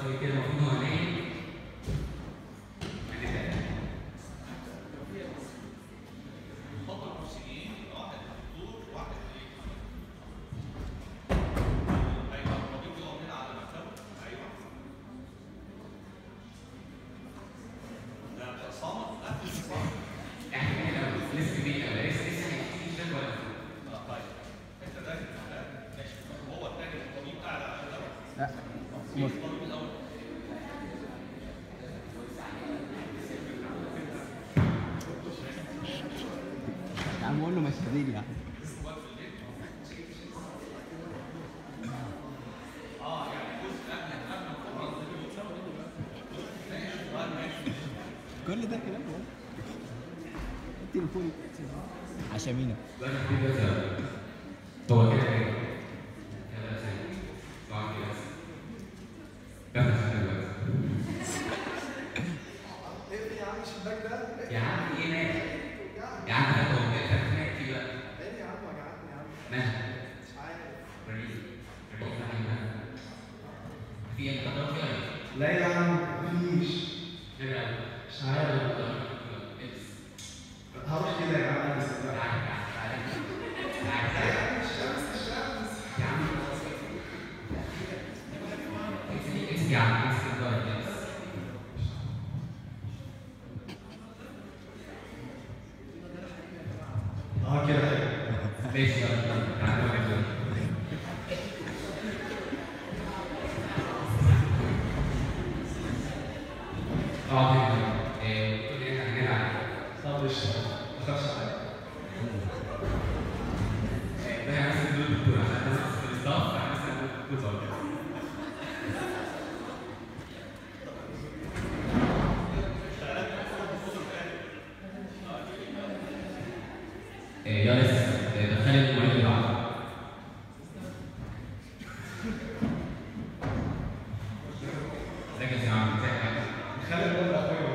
زي كده المفروض هو نايم يعني ده حط الكرسيين واحد دكتور واحد ايه؟ ايوه الطبيب يقعد هنا على مكتبه ايوه ده صامت لا مش صامت احنا كده لو لسه بيه او لسه لسه هيجي شغل ولا فوق. اه طيب انت تاجر لا ماشي هو التاجر الطبيب قاعد على الاول لا مين الطبيب الاول؟ يا عم قول له مشاريع يا عم اه يعني جزء قبل قبل الطبيب كل ده كلام هو التليفون عشان مين بقى في كذا هو كده ايه؟ كده زي بعد كده كذا سنة دلوقتي. اقفل يا عم الشباك ده يا عم ايه مالك؟ يا عم هات هو كده فاكر في بقى ايه يا عم وجعتني يا عم مالك؟ مش عارف وريني وريني فاهم في ايه انت ضربت فيها ولا لا يا عم مفيش ايه؟ غير أوي. مش عارف البس. هروح كده يا عم البس بقى. تعالى تعالى تعالى تعالى يا تعالى عم الشمس الشمس يا عم امسك امسك يا عم امسك الدرجة بس اه كده حلو ماشي يلا يلا تعالى نقعد. اقعد هنا إيه، قول لي احنا هنلعب طب قشطة ما تخافش عليا إيه، ده يعني مثلا دول دكتور عشان بس في الستاف يعني مثلا دول دكتور زي كده. إيه، يلا لسه إيه، دخلي المريض اللي بعده ازيك يا سيدي عم ازيك يا عم خلي الواد اخويا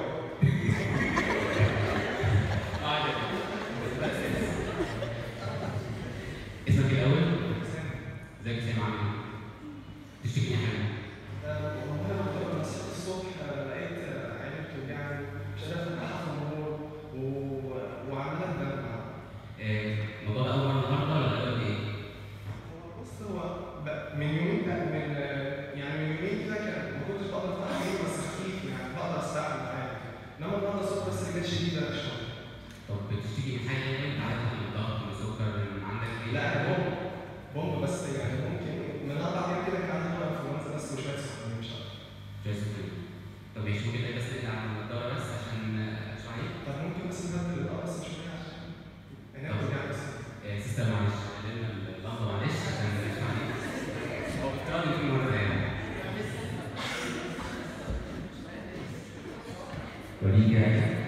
اسمك الاول ازيك يا سيدي عامل ايه؟ تشتكي من حاجه والله لما صحيت الصبح لقيت عيني بتوجعني مش قادر افتح في النور و- وعمالة تدمع إيه، الموضوع ده اول مره النهارده ولا اول ايه؟ هو بص هو ب- من يومين بقى من يعني من يومين كده كان ما كنتش بقدر افتح عيني بس خفيف يعني بقدر استحمل عادي انما النهارده الصبح بس رجلي شديده شويه طب بتشتكي من حاجه يعني انت عارف من الضغط من السكر من عندك ايه؟ لا بوم بوم بس يعني ممكن من اربع ايام كده كان عندي مرض انفلونزا بس وشويه سخونيه مش اكتر شويه سكر طب ماشي ممكن تلاقي بس نرجع على الدواء بس عشان اكشف عليه طب ممكن بس نبدل الاول بس شويه عشان هنا بتوجعني بس إيه، سيستر معلش خلينا اللمبه معلش عشان اكشف عليه هو افتراض ان في مره تانيه وريني كده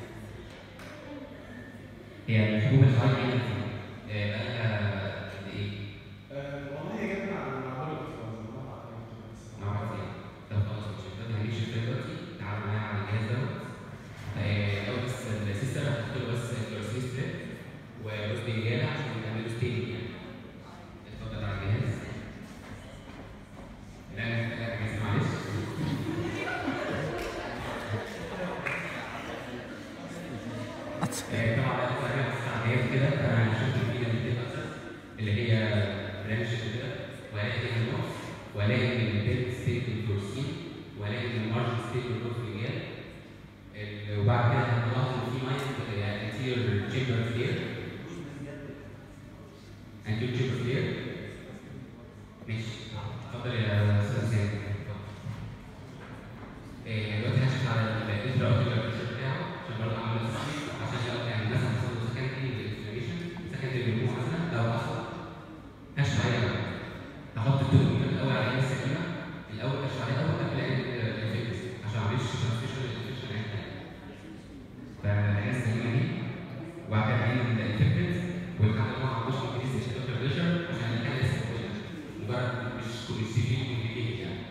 هي الحبوب الحوالي ايه؟ إيه، بقالها قد ايه؟ آه، والله هي جت مع مع دور الانفلونزا مع بعض مع بعض يعني طب خلاص مش دلوقتي هنمشي في دلوقتي تعالوا معايا على الجهاز دوت آه، الاول بس السيستم هتحط له بس كلورسين ستريب وروز بنجاله عشان نعمله ستينج يعني اتفضل على الجهاز لا لا لا جهاز معلش آه، طبعا بقى في حاجه بس على الجهاز كده انا شفت الفيديو اللي بتبقى اللي هي برانش كده والاقي فيها النص والاقي ان البيت ستيت الكلورسين والاقي ان المارجن ستيت الروز بنجال ال- وبعد كده هنلاحظ ان في مايند يعني انتير تشامبر كلير انتير تشامبر كلير ماشي اتفضل يا استاذ حسين اتفضل. إيه، دلوقتي هشوف على الانترا اوكيولار بريشر بتاعه عشان برضه اعمل تصحيح عشان لو يعني مثلا حصل له سكندري انفلاميشن سكندري ريموف مثلا لو حصل هشوف عليه الاول هحط التوب الاول على عين السليمه الاول هشوف عليه اول قبل الانفكتس عشان ما اعملش ترانسميشن للانفكشن عين تاني فالعين السليمه دي وبعد كده عين الانفكتد والحمد لله ما عندوش انكريز في بريشر عشان الحاجه لسه كويسه مجرد مش مش سيفير كومبليكيتد يعني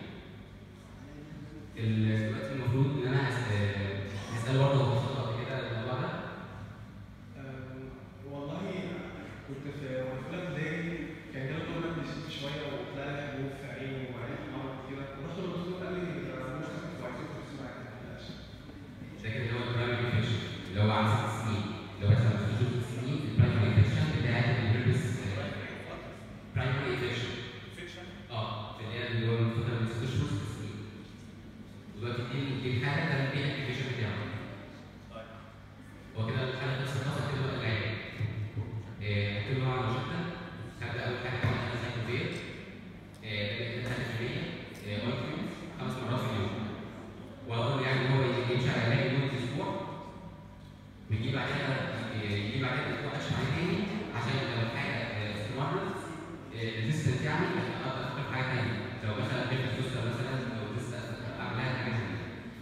ال- دلوقتي المفروض ان انا هس- هساله برضه هو وصل قبل كده الموضوع ده آم، والله كنت في وانا في اولى ابتدائي كان جاله دور مادي شديد شويه وطلع لي حبوب في عيني وعيني حمرا كتير ورحت للدكتور قال لي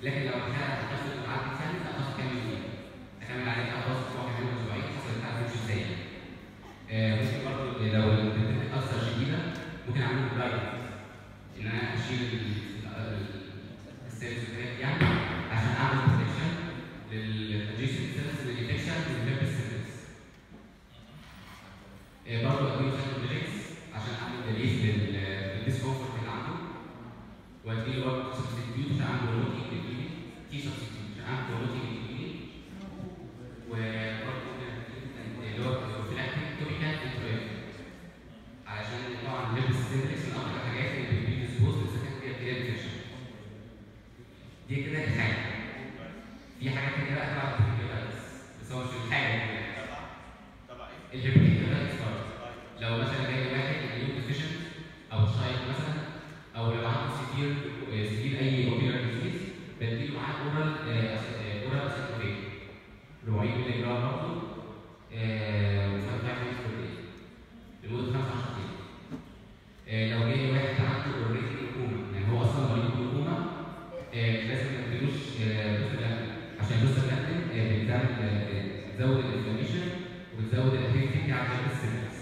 لكن لو الحاله هتحصل معدي سنه هتحصل كام يوم اكمل عليها خلاص اسبوع كمان اسبوعين حسب الحاله تمشي ازاي آه، ممكن برضه لو البنت اثر شديده ممكن اعمل له برايفت ان انا اشيل السيلز بتاعتي يعني عشان اعمل بروتكشن للادجيسنت سيلز للانفكشن للهيربس سيلز برضه اديله سايكوبليكس عشان اعمل ريليف للديسكومفورت اللي عنده واديله برضه سبستيتيوت عشان اعمل بروتين للكلينيك تي سبستيتيوت عشان اعمل بروتين للكلينيك وبرضه اللي هو بروفيلاكتيك توبيكال انترويك علشان طبعا الهيربس سيلز من اكتر الحاجات اللي بتديسبوز للسكندري ارتيريال انفكشن دي كده الحاجه في حاجات تانية بقى تبع الهيباتيتس بس هو مش الحاجه دي تبع تبع ايه؟ الهيباتيتس برضه لو مثلا جاي واحد اليوم ديفيشنت او شايب مثلا او لو عنده سيفير سيفير اي اوبيلر ديزيز بديله معاه اورال اورال اسيتوفيت 400 مللي جرام برضه وفات 5 لمده 15 دقيقه آه، لو جاي واحد عنده اوريدي جلوكوما يعني هو اصلا مريض جلوكوما آه، لازم ما تديلوش بروستاجلاندين عشان البروستاجلاندين آه، بتعمل آه، بتزود الانفلاميشن وبتزود الاكتيفيتي بتاع السيلز